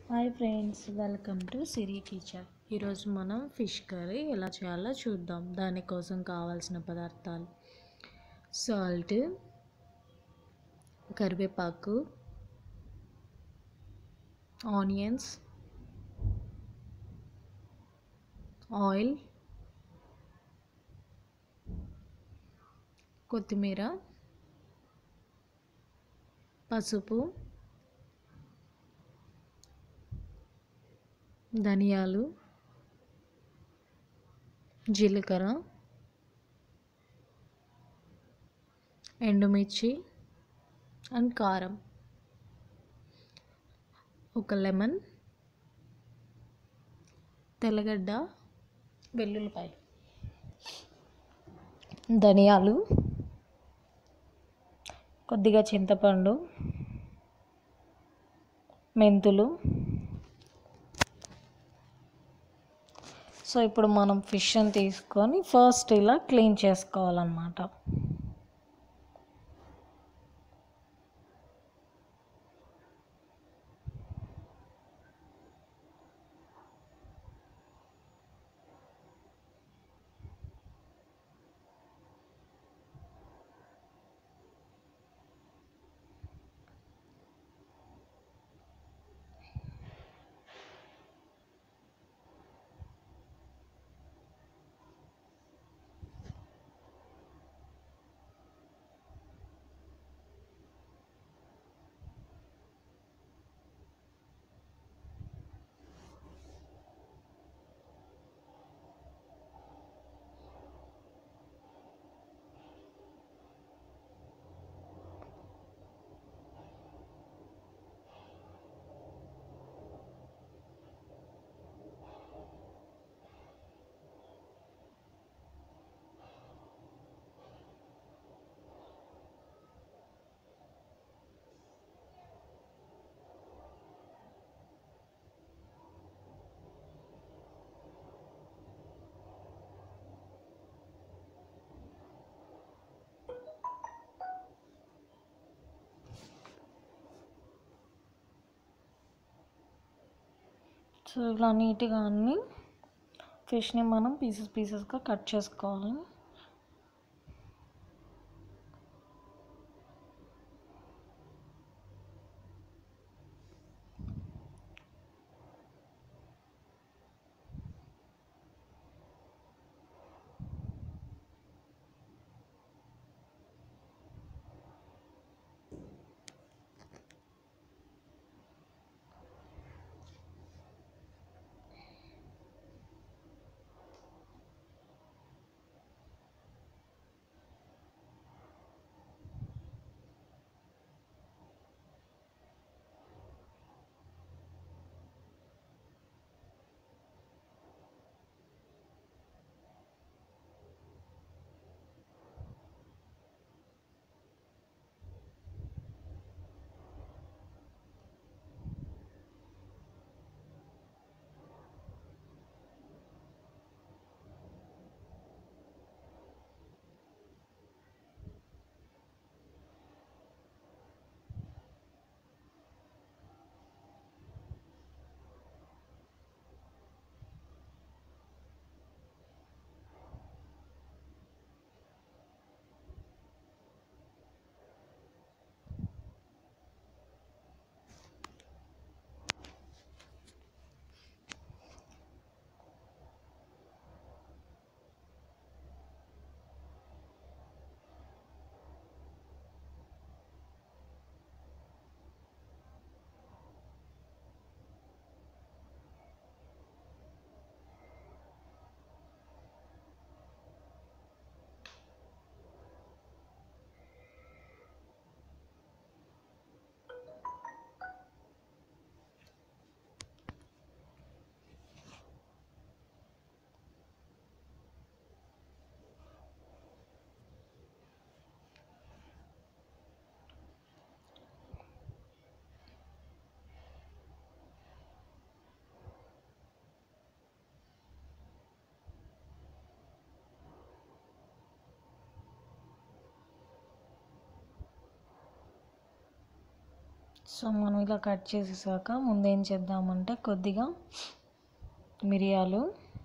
hi friends welcome to Siri kitchen ఈరోజు మనం fish curry ఎలా చేయాలో చూద్దాం దానికోసం కావాల్సిన పదార్థాలు సాల్ట్ కరివేపాకు ఆనియన్స్ ఆయిల్ కొత్తిమీర పసుపు ధనియాలు జీలకర్ర ఎండుమిర్చి అండ్ కారం ఒక లెమన్ తెల్లగడ్డ వెల్లుల్లిపాయ ధనియాలు కొద్దిగా చింతపండు మెంతులు సో ఇప్పుడు మనం ఫిష్ని తీసుకొని ఫస్ట్ ఇలా క్లీన్ చేసుకోవాలన్నమాట సో ఇలా నీట్గా అన్ని ఫిష్ని మనం పీసెస్ పీసెస్గా కట్ చేసుకోవాలి సో మనం ఇలా కట్ చేసేసాక ముందు ఏం చేద్దామంటే కొద్దిగా మిరియాలు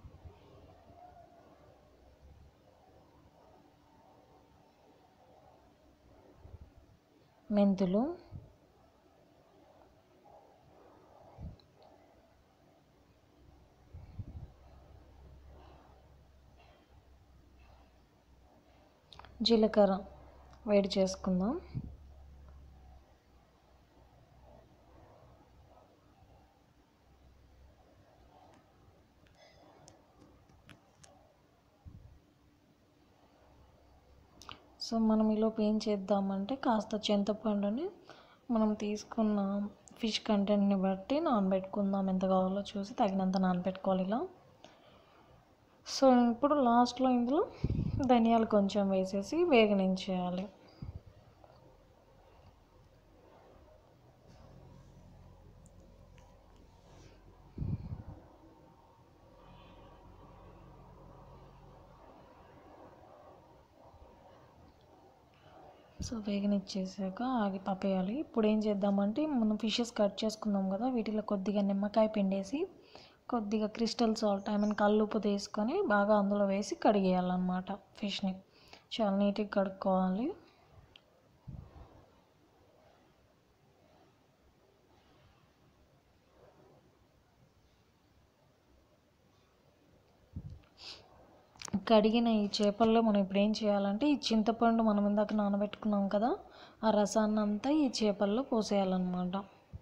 మెంతులు జీలకర్ర వేడి చేసుకుందాం సో మనం ఈలోపు ఏం చేద్దామంటే కాస్త చింతపండుని మనం తీసుకున్న ఫిష్ కంటెంట్ని బట్టి నానబెట్టుకుందాం ఎంత కావాలో చూసి తగినంత నానబెట్టుకోవాలి ఇలా సో ఇప్పుడు లాస్ట్లో ఇందులో ధనియాలు కొంచెం వేసేసి వేగనించేయాలి సో వేగనిచ్చేసాక ఆగి పప్పేయాలి ఇప్పుడు ఏం చేద్దామంటే మనం ఫిషెస్ కట్ చేసుకుందాం కదా వీటిలో కొద్దిగా నిమ్మకాయ పిండేసి కొద్దిగా క్రిస్టల్ సాల్ట్ ఐ మీన్ కల్లుప్పు తీసుకొని బాగా అందులో వేసి కడిగేయాలన్నమాట ఫిష్ని చాలా నీట్గా కడుక్కోవాలి కడిగిన ఈ చేపల్లో మనం ఇప్పుడు ఏం చేయాలంటే ఈ చింతపండు మనం ఇందాక నానబెట్టుకున్నాం కదా ఆ రసాన్ని అంతా ఈ చేపల్లో పోసేయాలన్నమాట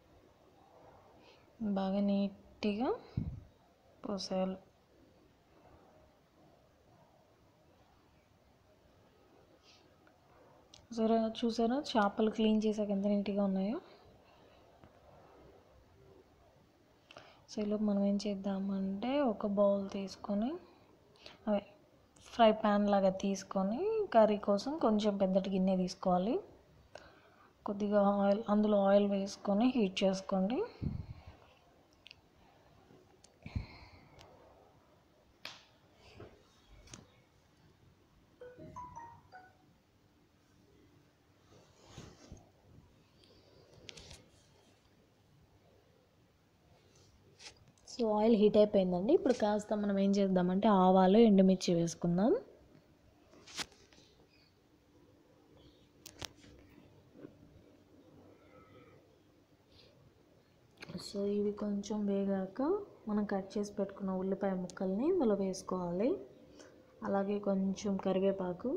బాగా నీట్గా పోసేయాలి సరే చూసారా చేపలు క్లీన్ చేసాక ఎంత నీట్గా ఉన్నాయో సో ఈలోపు మనం ఏం చేద్దామంటే ఒక బౌల్ తీసుకొని అదే ఫ్రై ప్యాన్ లాగా తీసుకొని కర్రీ కోసం కొంచెం పెద్దటి గిన్నె తీసుకోవాలి కొద్దిగా ఆయిల్ అందులో ఆయిల్ వేసుకొని హీట్ చేసుకోండి సో ఆయిల్ హీట్ అయిపోయిందండి ఇప్పుడు కాస్త మనం ఏం చేద్దామంటే ఆవాలు ఎండుమిర్చి వేసుకుందాం సో ఇవి కొంచెం వేగాక మనం కట్ చేసి పెట్టుకున్న ఉల్లిపాయ ముక్కల్ని ఇందులో వేసుకోవాలి అలాగే కొంచెం కరివేపాకు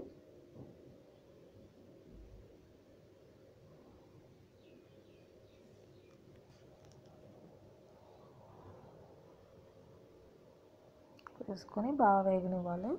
వేసుకొని బాగా వేగనివ్వాలి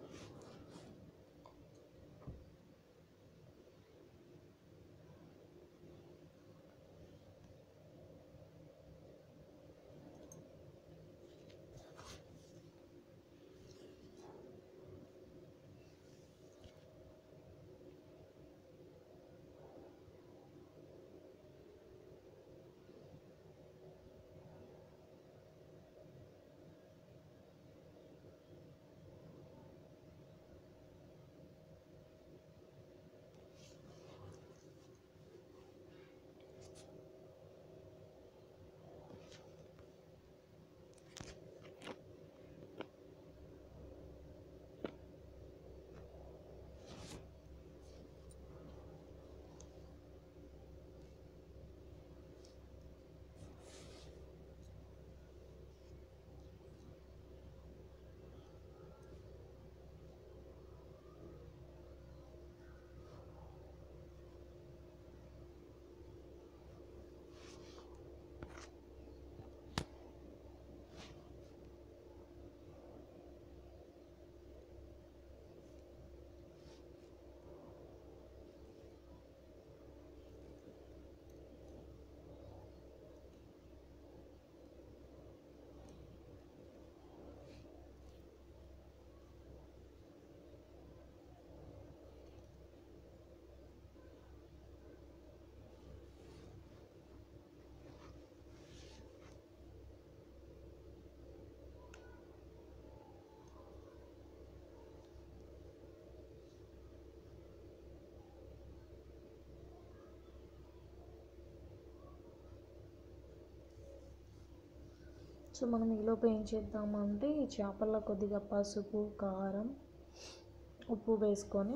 సో మనం ఈలోపు ఏం చేద్దామంటే ఈ చేపల్లో కొద్దిగా పసుపు కారం ఉప్పు వేసుకొని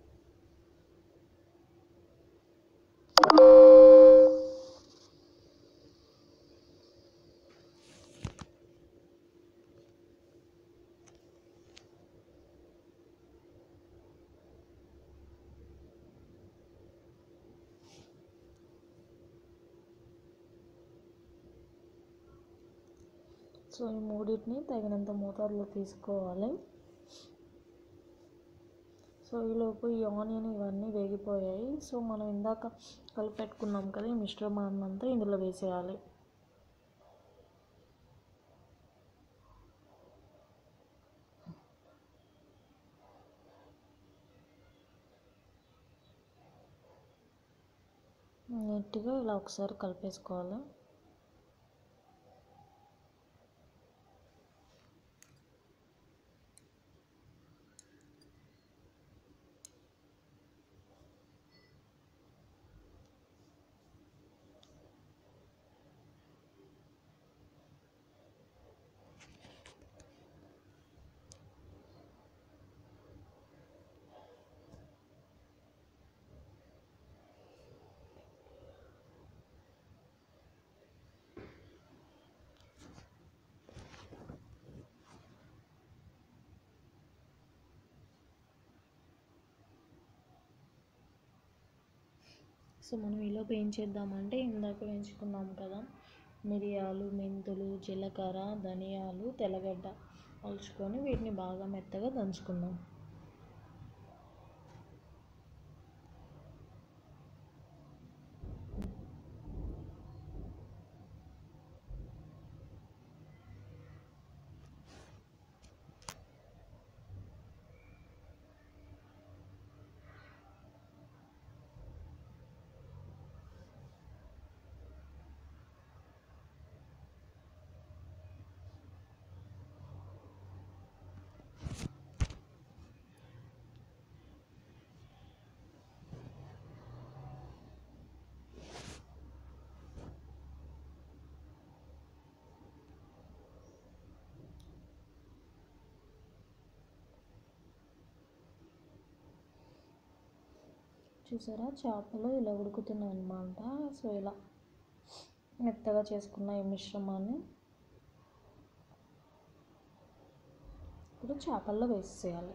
సో ఈ మూడింటిని తగినంత మోతాదులో తీసుకోవాలి సో ఈలోపు ఈ ఆనియన్ ఇవన్నీ వేగిపోయాయి సో మనం ఇందాక కలిపెట్టుకున్నాం కదా ఈ మిశ్రమాన్ని అంతా ఇందులో వేసేయాలి నీట్గా ఇలా ఒకసారి కలిపేసుకోవాలి సో మనం ఈలోపు ఏం చేద్దామంటే ఇందాక వేయించుకున్నాం కదా మిరియాలు మెంతులు జీలకర్ర ధనియాలు తెల్లగడ్డ పలుచుకొని వీటిని బాగా మెత్తగా దంచుకుందాం చూసారా చేపలు ఇలా ఉడుకుతున్నాయి అన్నమాట సో ఇలా మెత్తగా చేసుకున్న ఈ మిశ్రమాన్ని ఇప్పుడు చేపల్లో వేసేయాలి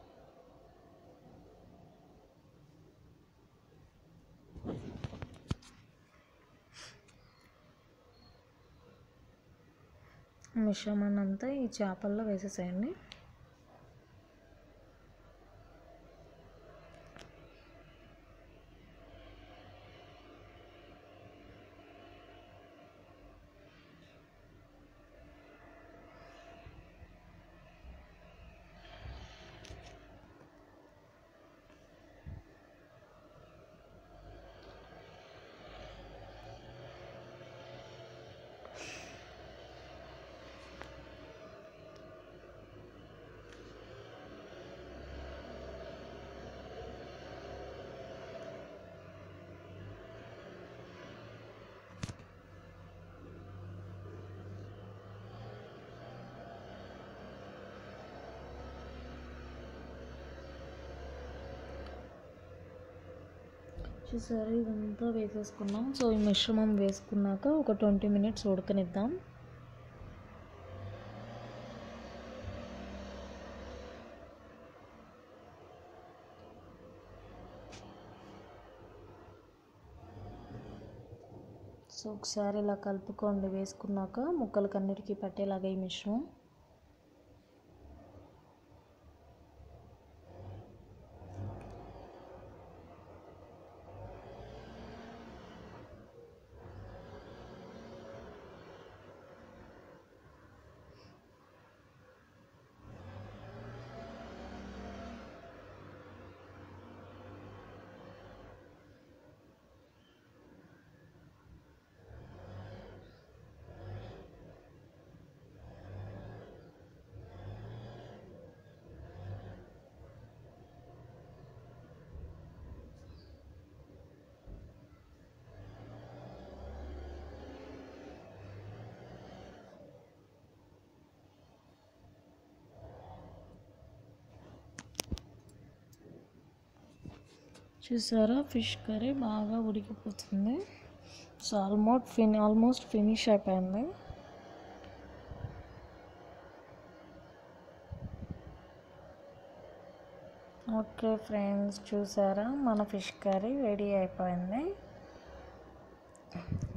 మిశ్రమాన్ని అంతా ఈ చేపల్లో వేసేసేయండి చూసారు ఇదంతా వేసేసుకున్నాం సో ఈ మిశ్రమం వేసుకున్నాక ఒక ట్వంటీ మినిట్స్ ఉడకనిద్దాం సో ఒకసారి ఇలా కలుపుకోండి వేసుకున్నాక ముక్కలకి అన్నిటికీ పట్టేలాగా ఈ మిశ్రమం చూసారా ఫిష్ కర్రీ బాగా ఉడికిపోతుంది so almost fin almost finish అయిపోయింది ఓకే ఫ్రెండ్స్ చూసారా మన ఫిష్ కర్రీ రెడీ అయిపోయింది